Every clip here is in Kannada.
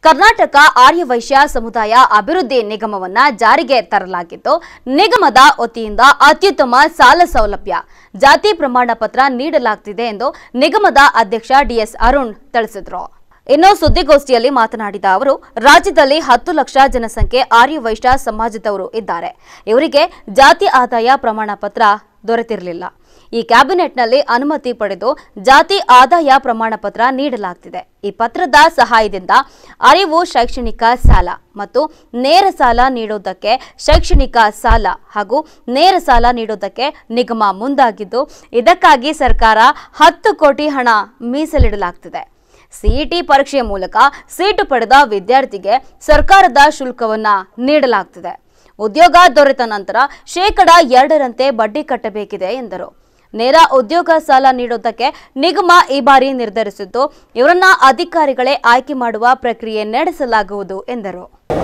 ಕರ್ನಾಟಕ ಆರ್ಯವೈಶ್ಯ ಸಮುದಾಯ ಅಭಿವೃದ್ಧಿ ನಿಗಮವನ್ನ ಜಾರಿಗೆ ತರಲಾಗಿದ್ದು ನಿಗಮದ ವತಿಯಿಂದ ಅತ್ಯುತ್ತಮ ಸಾಲ ಸೌಲಭ್ಯ ಜಾತಿ ಪ್ರಮಾಣ ಪತ್ರ ನೀಡಲಾಗ್ತಿದೆ ಎಂದು ನಿಗಮದ ಅಧ್ಯಕ್ಷ ಡಿಎಸ್ ಅರುಣ್ ತಿಳಿಸಿದರು ಇನ್ನು ಸುದ್ದಿಗೋಷ್ಠಿಯಲ್ಲಿ ಮಾತನಾಡಿದ ಅವರು ರಾಜ್ಯದಲ್ಲಿ ಹತ್ತು ಲಕ್ಷ ಜನಸಂಖ್ಯೆ ಆರ್ಯವೈಶ್ಯ ಸಮಾಜದವರು ಇದ್ದಾರೆ ಇವರಿಗೆ ಜಾತಿ ಆದಾಯ ಪ್ರಮಾಣ ಪತ್ರ ದೊರೆತಿರಲಿಲ್ಲ ಈ ಕ್ಯಾಬಿನೆಟ್ನಲ್ಲಿ ಅನುಮತಿ ಪಡೆದು ಜಾತಿ ಆದಾಯ ಪ್ರಮಾಣ ಪತ್ರ ನೀಡಲಾಗ್ತಿದೆ ಈ ಪತ್ರದ ಸಹಾಯದಿಂದ ಅರಿವು ಶೈಕ್ಷಣಿಕ ಸಾಲ ಮತ್ತು ನೇರ ಸಾಲ ನೀಡೋದಕ್ಕೆ ಶೈಕ್ಷಣಿಕ ಸಾಲ ಹಾಗೂ ನೇರ ಸಾಲ ನೀಡೋದಕ್ಕೆ ನಿಗಮ ಮುಂದಾಗಿದ್ದು ಇದಕ್ಕಾಗಿ ಸರ್ಕಾರ ಹತ್ತು ಕೋಟಿ ಹಣ ಮೀಸಲಿಡಲಾಗ್ತಿದೆ ಸಿಇಟಿ ಪರೀಕ್ಷೆಯ ಮೂಲಕ ಸೀಟು ಪಡೆದ ವಿದ್ಯಾರ್ಥಿಗೆ ಸರ್ಕಾರದ ಶುಲ್ಕವನ್ನ ನೀಡಲಾಗ್ತಿದೆ ಉದ್ಯೋಗ ದೊರೆತ ನಂತರ ಶೇಕಡ ಎರಡರಂತೆ ಬಡ್ಡಿ ಕಟ್ಟಬೇಕಿದೆ ಎಂದರು ನೇರ ಉದ್ಯೋಗ ಸಾಲ ನೀಡೋದಕ್ಕೆ ನಿಗಮ ಈ ಬಾರಿ ನಿರ್ಧರಿಸಿದ್ದು ಇವರನ್ನ ಅಧಿಕಾರಿಗಳೇ ಆಯ್ಕೆ ಮಾಡುವ ಪ್ರಕ್ರಿಯೆ ನಡೆಸಲಾಗುವುದು ಎಂದರು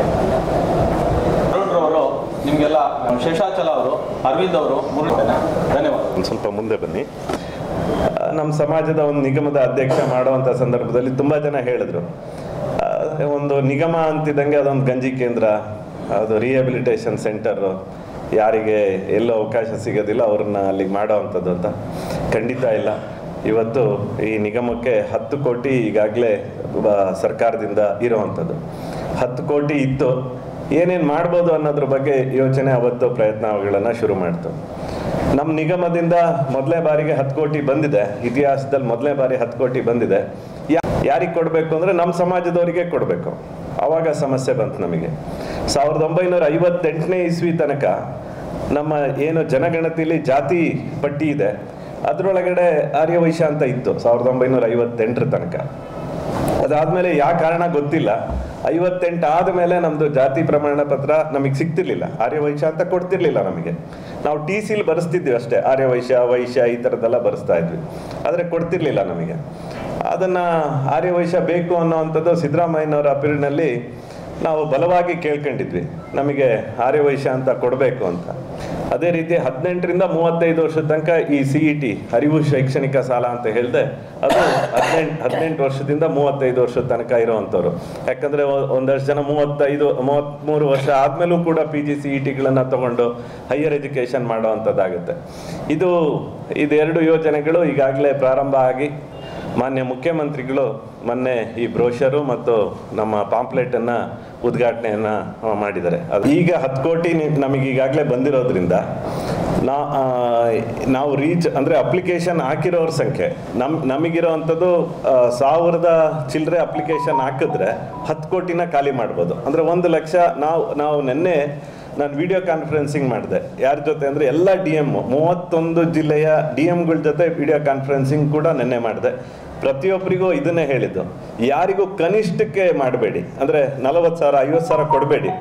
ಅರುಣ್ರವರು ನಿಮಗೆಲ್ಲ ಶೇಷಾಚಲ ಅವರು ಅರವಿಂದ್ ಅವರು ಮುರುಳಿದ್ದೇನೆ ಧನ್ಯವಾದ ಒಂದು ಸ್ವಲ್ಪ ಮುಂದೆ ಬನ್ನಿ ಆ, ನಮ್ಮ ಸಮಾಜದ ಒಂದು ನಿಗಮದ ಅಧ್ಯಕ್ಷ ಮಾಡುವಂಥ ಸಂದರ್ಭದಲ್ಲಿ ತುಂಬ ಜನ ಹೇಳಿದ್ರು ಆ, ಒಂದು ನಿಗಮ ಅಂತಿದ್ದಂಗೆ ಅದೊಂದು ಗಂಜಿ ಕೇಂದ್ರ ಅದು ರಿಹ್ಯಾಬಿಲಿಟೇಷನ್ ಸೆಂಟರು ಯಾರಿಗೆ ಎಲ್ಲೂ ಅವಕಾಶ ಸಿಗೋದಿಲ್ಲ ಅವ್ರನ್ನ ಅಲ್ಲಿಗೆ ಮಾಡೋವಂಥದ್ದು ಅಂತ ಖಂಡಿತ ಇಲ್ಲ ಇವತ್ತು ಈ ನಿಗಮಕ್ಕೆ ಹತ್ತು ಕೋಟಿ ಈಗಾಗಲೇ ಸರ್ಕಾರದಿಂದ ಇರುವಂಥದ್ದು ಹತ್ತು ಕೋಟಿ ಇತ್ತು ಏನೇನು ಮಾಡ್ಬೋದು ಅನ್ನೋದ್ರ ಬಗ್ಗೆ ಯೋಚನೆ ಅವತ್ತು ಪ್ರಯತ್ನಗಳನ್ನು ಶುರು ಮಾಡ್ತು ನಮ್ಮ ನಿಗಮದಿಂದ ಮೊದಲನೇ ಬಾರಿಗೆ ಹತ್ತು ಕೋಟಿ ಬಂದಿದೆ ಇತಿಹಾಸದಲ್ಲಿ ಮೊದಲನೇ ಬಾರಿ ಹತ್ತು ಕೋಟಿ ಬಂದಿದೆ ಯಾರಿಗೆ ಕೊಡಬೇಕು ಅಂದರೆ ನಮ್ಮ ಸಮಾಜದವರಿಗೆ ಕೊಡಬೇಕು ಆವಾಗ ಸಮಸ್ಯೆ ಬಂತು ನಮಗೆ ಸಾವಿರದ ಒಂಬೈನೂರ ಐವತ್ತೆಂಟನೇ ಇಸ್ವಿ ತನಕ ನಮ್ಮ ಏನು ಜನಗಣತಿಲಿ ಜಾತಿ ಪಟ್ಟಿ ಇದೆ ಅದರೊಳಗಡೆ ಆರ್ಯವೈಶ್ಯ ಅಂತ ಇತ್ತು ಸಾವಿರದ ಒಂಬೈನೂರ ಐವತ್ತೆಂಟರ ತನಕ ಅದಾದ್ಮೇಲೆ ಯಾವ ಕಾರಣ ಗೊತ್ತಿಲ್ಲ ಐವತ್ತೆಂಟು ಆದಮೇಲೆ ನಮ್ದು ಜಾತಿ ಪ್ರಮಾಣ ಪತ್ರ ನಮಗೆ ಸಿಗ್ತಿರ್ಲಿಲ್ಲ ಆರ್ಯವೈಶ್ಯ ಅಂತ ಕೊಡ್ತಿರ್ಲಿಲ್ಲ ನಮಗೆ ನಾವು ಟಿ ಸಿಲಿ ಬರೆಸ್ತಿದ್ವಿ ಅಷ್ಟೇ ಆರ್ಯವೈಶ್ಯ ವೈಶ್ಯ ಈ ಥರದ್ದೆಲ್ಲ ಬರೆಸ್ತಾ ಇದ್ವಿ ಆದರೆ ಕೊಡ್ತಿರ್ಲಿಲ್ಲ ನಮಗೆ ಅದನ್ನ ಆರ್ಯವೈಶ್ಯ ಬೇಕು ಅನ್ನೋವಂಥದ್ದು ಸಿದ್ದರಾಮಯ್ಯನವರ ಪೀರಿಯಡ್ನಲ್ಲಿ ನಾವು ಬಲವಾಗಿ ಕೇಳ್ಕೊಂಡಿದ್ವಿ ನಮಗೆ ಆರ್ಯವೈಶ್ಯ ಅಂತ ಕೊಡಬೇಕು ಅಂತ ಅದೇ ರೀತಿ ಹದಿನೆಂಟರಿಂದ ಮೂವತ್ತೈದು ವರ್ಷದ ತನಕ ಈ ಸಿ ಇ ಟಿ ಅರಿವು ಶೈಕ್ಷಣಿಕ ಸಾಲ ಅಂತ ಹೇಳಿದೆ ಅದು ಹದಿನೆಂಟು ಹದಿನೆಂಟು ವರ್ಷದಿಂದ ಮೂವತ್ತೈದು ವರ್ಷದ ತನಕ ಇರುವಂಥವ್ರು ಯಾಕಂದ್ರೆ ಒ- ಒಂದಷ್ಟು ಜನ ಮೂವತ್ತೈದು ಮೂವತ್ತ್ಮೂರು ವರ್ಷ ಆದ್ಮೇಲೂ ಕೂಡ ಪಿ ಜಿ ಸಿ ಇ ಟಿಗಳನ್ನು ತಗೊಂಡು ಹೈಯರ್ ಎಜುಕೇಷನ್ ಮಾಡುವಂಥದ್ದಾಗುತ್ತೆ ಇದು ಇದೆರಡು ಯೋಜನೆಗಳು ಈಗಾಗಲೇ ಪ್ರಾರಂಭ ಆಗಿ ಮಾನ್ಯ ಮುಖ್ಯಮಂತ್ರಿಗಳು ಮೊನ್ನೆ ಈ ಬ್ರೋಷರು ಮತ್ತು ನಮ್ಮ ಪಾಂಪ್ಲೆಟನ್ನು ಉದ್ಘಾಟನೆಯನ್ನು ಮಾಡಿದ್ದಾರೆ ಅದು ಈಗ ಹತ್ತು ಕೋಟಿ ನಿ- ನಮಗೆ ಈಗಾಗಲೇ ಬಂದಿರೋದ್ರಿಂದ ನಾ ಆ, ನಾವು ರೀಚ್ ಅಂದರೆ ಅಪ್ಲಿಕೇಶನ್ ಹಾಕಿರೋರ ಸಂಖ್ಯೆ ನಮ್ ನಮಗಿರೋವಂಥದ್ದು ಆ, ಸಾವಿರದ ಚಿಲ್ಲರೆ ಅಪ್ಲಿಕೇಶನ್ ಹಾಕಿದ್ರೆ ಹತ್ತು ಕೋಟಿನ ಖಾಲಿ ಮಾಡ್ಬೋದು ಅಂದರೆ ಒಂದು ಲಕ್ಷ ನಾವು ನಾವು ನಿನ್ನೆ ನಾನು ವಿಡಿಯೋ ಕಾನ್ಫರೆನ್ಸಿಂಗ್ ಮಾಡಿದೆ ಯಾರ ಜೊತೆ ಅಂದರೆ ಎಲ್ಲ ಡಿ ಎಮ್ ಮೂವತ್ತೊಂದು ಜಿಲ್ಲೆಯ ಡಿ ಎಮ್ಗಳ ಜೊತೆ ವಿಡಿಯೋ ಕಾನ್ಫರೆನ್ಸಿಂಗ್ ಕೂಡ ನಿನ್ನೆ ಮಾಡಿದೆ ಪ್ರತಿಯೊಬ್ಬರಿಗೂ ಇದನ್ನೇ ಹೇಳಿದ್ದು ಯಾರಿಗೂ ಕನಿಷ್ಠಕ್ಕೆ ಮಾಡಬೇಡಿ ಅಂದರೆ ನಲವತ್ತು ಸಾವಿರ ಐವತ್ತು ಸಾವಿರ ಕೊಡಬೇಡಿ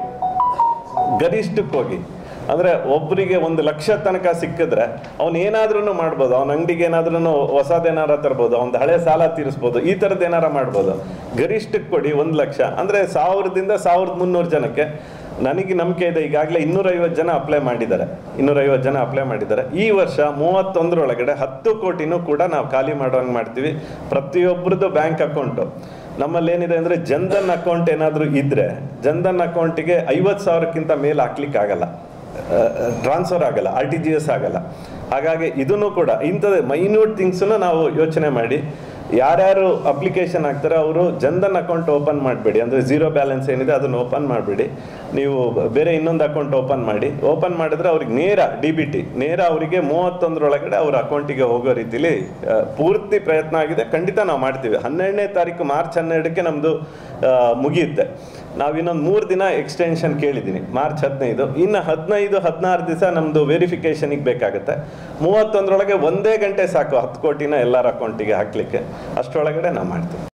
ಗರಿಷ್ಠಕ್ಕೆ ಹೋಗಿ ಅಂದರೆ ಒಬ್ಬರಿಗೆ ಒಂದು ಲಕ್ಷ ತನಕ ಸಿಕ್ಕಿದ್ರೆ ಅವ್ನು ಏನಾದ್ರೂ ಮಾಡ್ಬೋದು ಅವ್ನ ಅಂಗಡಿಗೆ ಏನಾದ್ರೂ ಹೊಸದೇನಾರ ತರ್ಬೋದು ಅವ್ನ ಹಳೆ ಸಾಲ ತೀರಿಸ್ಬೋದು ಈ ಥರದ್ದು ಏನಾರ ಮಾಡ್ಬೋದು ಗರಿಷ್ಠಕ್ಕೆ ಕೊಡಿ ಒಂದು ಲಕ್ಷ ಅಂದರೆ ಸಾವಿರದಿಂದ ಸಾವಿರದ ಮುನ್ನೂರು ಜನಕ್ಕೆ ನನಗೆ ನಂಬಿಕೆ ಇದೆ ಈಗಾಗಲೇ ಇನ್ನೂರೈವತ್ತು ಜನ ಅಪ್ಲೈ ಮಾಡಿದ್ದಾರೆ ಇನ್ನೂರೈವತ್ತು ಜನ ಅಪ್ಲೈ ಮಾಡಿದ್ದಾರೆ ಈ ವರ್ಷ ಮೂವತ್ತೊಂದರೊಳಗಡೆ ಹತ್ತು ಕೋಟಿನೂ ಕೂಡ ನಾವು ಖಾಲಿ ಮಾಡೋಂಗೆ ಮಾಡ್ತೀವಿ ಪ್ರತಿಯೊಬ್ಬರದ್ದು ಬ್ಯಾಂಕ್ ಅಕೌಂಟು ನಮ್ಮಲ್ಲಿ ಏನಿದೆ ಅಂದರೆ ಜನ್ಧನ್ ಅಕೌಂಟ್ ಏನಾದರೂ ಇದ್ದರೆ ಜನ್ಧನ್ ಅಕೌಂಟಿಗೆ ಐವತ್ತು ಸಾವಿರಕ್ಕಿಂತ ಮೇಲೆ ಹಾಕ್ಲಿಕ್ಕೆ ಆಗಲ್ಲ ಟ್ರಾನ್ಸ್ಫರ್ ಆಗಲ್ಲ ಆರ್ ಟಿ ಜಿ ಎಸ್ ಆಗಲ್ಲ ಹಾಗಾಗಿ ಇದನ್ನು ಕೂಡ ಇಂಥದ್ದು ಮೈನ್ಯೂಟ್ ಥಿಂಗ್ಸನ್ನು ನಾವು ಯೋಚನೆ ಮಾಡಿ ಯಾರ್ಯಾರು ಅಪ್ಲಿಕೇಶನ್ ಹಾಕ್ತಾರೆ ಅವರು ಜನ್ಧನ್ ಅಕೌಂಟ್ ಓಪನ್ ಮಾಡಬೇಡಿ ಅಂದರೆ ಝೀರೋ ಬ್ಯಾಲೆನ್ಸ್ ಏನಿದೆ ಅದನ್ನು ಓಪನ್ ಮಾಡಬೇಡಿ ನೀವು ಬೇರೆ ಇನ್ನೊಂದು ಅಕೌಂಟ್ ಓಪನ್ ಮಾಡಿ ಓಪನ್ ಮಾಡಿದ್ರೆ ಅವ್ರಿಗೆ ನೇರ ಡಿ ಬಿ ಟಿ ನೇರ ಅವರಿಗೆ ಮೂವತ್ತೊಂದರೊಳಗಡೆ ಅವ್ರ ಅಕೌಂಟಿಗೆ ಹೋಗೋ ರೀತಿಲಿ ಆ, ಪೂರ್ತಿ ಪ್ರಯತ್ನ ಆಗಿದೆ ಖಂಡಿತ ನಾವು ಮಾಡ್ತೀವಿ ಹನ್ನೆರಡನೇ ತಾರೀಕು ಮಾರ್ಚ್ ಹನ್ನೆರಡಕ್ಕೆ ನಮ್ಮದು ಮುಗಿಯುತ್ತೆ ನಾವು ಇನ್ನೊಂದು ಮೂರು ದಿನ ಎಕ್ಸ್ಟೆನ್ಷನ್ ಕೇಳಿದ್ದೀನಿ ಮಾರ್ಚ್ ಹದಿನೈದು ಇನ್ನು ಹದಿನೈದು ಹದಿನಾರು ದಿವಸ ನಮ್ಮದು ವೆರಿಫಿಕೇಷನಿಗೆ ಬೇಕಾಗುತ್ತೆ ಮೂವತ್ತೊಂದರೊಳಗೆ ಒಂದೇ ಗಂಟೆ ಸಾಕು ಹತ್ತು ಕೋಟಿನ ಎಲ್ಲರ ಅಕೌಂಟಿಗೆ ಹಾಕಲಿಕ್ಕೆ ಅಷ್ಟರೊಳಗಡೆ ನಾವು ಮಾಡ್ತೀವಿ